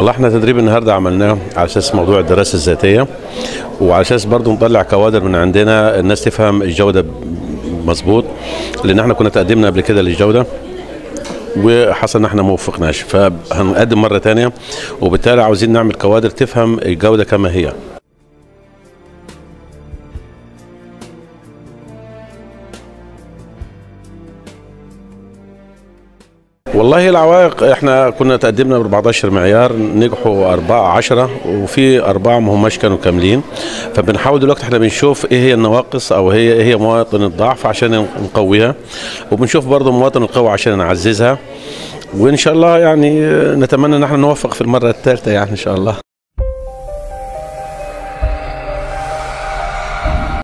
والله احنا تدريب النهارده عملناه على اساس موضوع الدراسه الذاتيه وعلى اساس برضه نطلع كوادر من عندنا الناس تفهم الجوده مظبوط لان احنا كنا تقدمنا قبل كده للجوده وحصل ان احنا ما وفقناش فهنقدم مره تانية وبالتالي عاوزين نعمل كوادر تفهم الجوده كما هي والله العوائق احنا كنا تقدمنا ب 14 معيار نجحوا أربعة عشرة وفي أربعة ما هماش كانوا كاملين فبنحاول دلوقتي احنا بنشوف ايه هي النواقص او هي ايه هي مواطن الضعف عشان نقويها وبنشوف برضه مواطن القوة عشان نعززها وان شاء الله يعني نتمنى ان احنا نوفق في المرة الثالثة يعني ان شاء الله